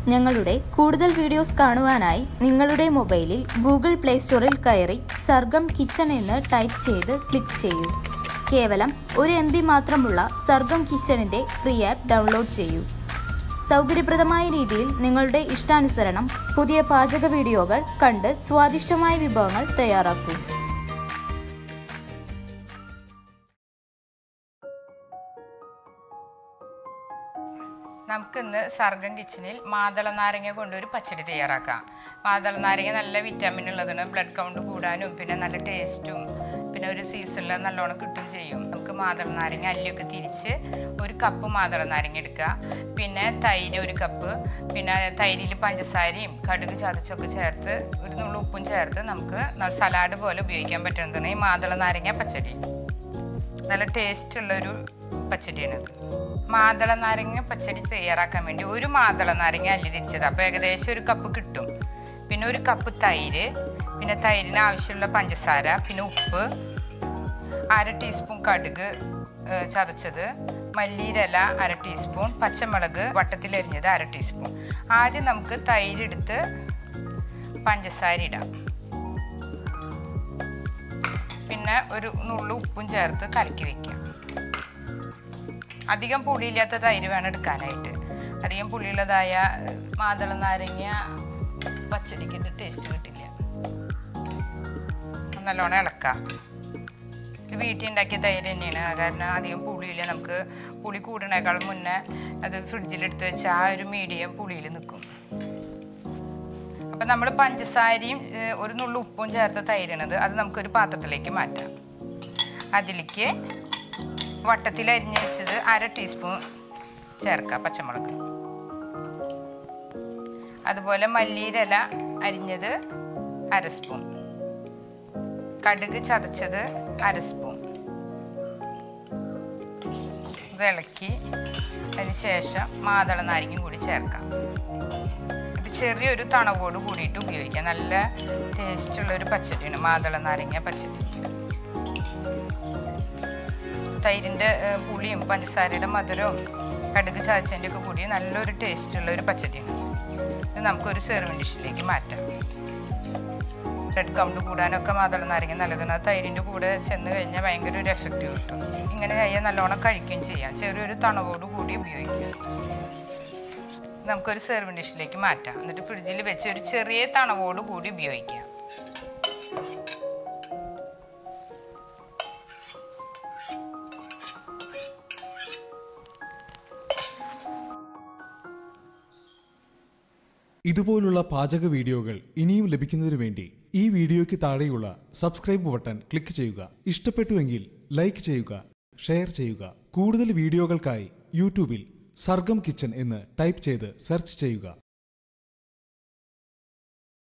ഞങ്ങളുടെ കൂടുതൽ വീഡിയോസ് കാണുവാനായി നിങ്ങളുടെ മൊബൈലിൽ ഗൂഗിൾ പ്ലേ സ്റ്റോറിൽ കയറി സർഗം കിച്ചൺ എന്ന് ടൈപ്പ് ചെയ്ത് ക്ലിക്ക് ചെയ്യൂ കേവലം ഒരു എം ബി മാത്രമുള്ള സർഗം കിച്ചണിൻ്റെ ഫ്രീ ആപ്പ് ഡൗൺലോഡ് ചെയ്യൂ സൗകര്യപ്രദമായ രീതിയിൽ നിങ്ങളുടെ ഇഷ്ടാനുസരണം പുതിയ പാചക വീഡിയോകൾ കണ്ട് സ്വാദിഷ്ടമായ വിഭവങ്ങൾ തയ്യാറാക്കൂ നമുക്കിന്ന് സർഗം കിച്ചണിൽ മാതള നാരങ്ങ കൊണ്ട് ഒരു പച്ചടി തയ്യാറാക്കാം മാതള നാരങ്ങ നല്ല വിറ്റാമിൻ ഉള്ളതാണ് ബ്ലഡ് കൗണ്ട് കൂടാനും പിന്നെ നല്ല ടേസ്റ്റും പിന്നെ ഒരു സീസണിൽ നല്ലോണം കിട്ടും ചെയ്യും നമുക്ക് മാതള നാരങ്ങ അല്ലിയൊക്കെ തിരിച്ച് ഒരു കപ്പ് മാതള നാരങ്ങ എടുക്കുക പിന്നെ തൈര് ഒരു കപ്പ് പിന്നെ തൈരിൽ പഞ്ചസാരയും കടുക് ചതച്ചൊക്കെ ചേർത്ത് ഒരു നുള്ളു ഉപ്പും ചേർത്ത് നമുക്ക് സലാഡ് പോലെ ഉപയോഗിക്കാൻ പറ്റുന്നതാണ് ഈ മാതള നാരങ്ങ പച്ചടി നല്ല ടേസ്റ്റ് ഉള്ളൊരു പച്ചടിയാണിത് മാതള നാരങ്ങ പച്ചടി തയ്യാറാക്കാൻ വേണ്ടി ഒരു മാതള നാരങ്ങ അല്ലി തിരിച്ചത് അപ്പോൾ ഏകദേശം ഒരു കപ്പ് കിട്ടും പിന്നെ ഒരു കപ്പ് തൈര് പിന്നെ തൈരിന് ആവശ്യമുള്ള പഞ്ചസാര പിന്നെ ഉപ്പ് അര ടീസ്പൂൺ കടുക് ഏ, ചതച്ചത് മല്ലിയില അര ടീസ്പൂൺ പച്ചമുളക് വട്ടത്തിലരിഞ്ഞത് അര ടീസ്പൂൺ ആദ്യം നമുക്ക് തൈരെടുത്ത് പഞ്ചസാര ഇടാം പിന്നെ ഒരു നുള്ളു ഉപ്പും ചേർത്ത് കലക്കി വെക്കാം അധികം പുളിയില്ലാത്ത തൈര് വേണം എടുക്കാനായിട്ട് അധികം പുളിയുള്ളതായ മാതള നാരങ്ങ പച്ചടിക്കിട്ട് ടേസ്റ്റ് കിട്ടില്ല നല്ലോണം ഇളക്കാം ഇത് വീട്ടിൽ ഉണ്ടാക്കിയ തൈര് തന്നെയാണ് കാരണം അധികം പുളിയില്ല നമുക്ക് പുളി കൂടണേക്കാൾ മുന്നേ അത് ഫ്രിഡ്ജിലെടുത്ത് വെച്ച് ആ ഒരു മീഡിയം പുളിയിൽ നിൽക്കും അപ്പം നമ്മൾ പഞ്ചസാരയും ഏഹ്, ഒരു നുള്ളു ഉപ്പും ചേർത്ത് തൈരണത് അത് നമുക്കൊരു പാത്രത്തിലേക്ക് മാറ്റാം അതിലേക്ക് വട്ടത്തിൽ അരിഞ്ഞ് വെച്ചത് അര ടീസ്പൂൺ ചേർക്കാം പച്ചമുളക് അതുപോലെ മല്ലിയില അരിഞ്ഞത് അര സ്പൂൺ കടുക് ചതച്ചത് അര സ്പൂൺ ഇത് ഇളക്കി അതിന് ശേഷം മാതള നാരങ്ങയും കൂടി ചേർക്കാം ഇത് ചെറിയൊരു തണവോട് കൂടിയിട്ട് ഉപയോഗിക്കാം നല്ല ടേസ്റ്റുള്ള ഒരു പച്ചടിയാണ് മാതള നാരങ്ങ പച്ചടി തൈരിൻ്റെ ഏഹ്, പുളിയും പഞ്ചസാരയുടെ മധുരവും കടുക് ചതച്ചതിൻ്റെ ഒക്കെ കൂടി നല്ലൊരു ടേസ്റ്റുള്ള ഒരു പച്ചടിയാണ് ഇത് നമുക്കൊരു സെർവിങ് ഡിഷിലേക്ക് മാറ്റാം ബ്ലഡ് കൗണ്ട് കൂടാനൊക്കെ മാതള നാരങ്ങ നല്ലതാണ് അത് തൈരിൻ്റെ കൂടെ ചെന്ന് കഴിഞ്ഞാൽ ഭയങ്കര ഒരു എഫക്റ്റ് കിട്ടും ഇങ്ങനെ ചെയ്യാൻ നല്ലോണം കഴിക്കുകയും ചെയ്യാം ചെറിയൊരു തണവോട് കൂടി ഉപയോഗിക്കാം നമുക്കൊരു സെർവിങ് ഡിഷിലേക്ക് മാറ്റാം എന്നിട്ട് ഫ്രിഡ്ജിൽ വെച്ച് ഒരു ചെറിയ തണവോട് കൂടി ഉപയോഗിക്കാം ഇതുപോലുള്ള പാചക വീഡിയോകൾ ഇനിയും ലഭിക്കുന്നതിനു വേണ്ടി ഈ വീഡിയോയ്ക്ക് താഴെയുള്ള സബ്സ്ക്രൈബ് ബട്ടൺ ക്ലിക്ക് ചെയ്യുക ഇഷ്ടപ്പെട്ടുവെങ്കിൽ ലൈക്ക് ചെയ്യുക ഷെയർ ചെയ്യുക കൂടുതൽ വീഡിയോകൾക്കായി യൂട്യൂബിൽ സർഗം കിച്ചൺ എന്ന് ടൈപ്പ് ചെയ്ത് സെർച്ച് ചെയ്യുക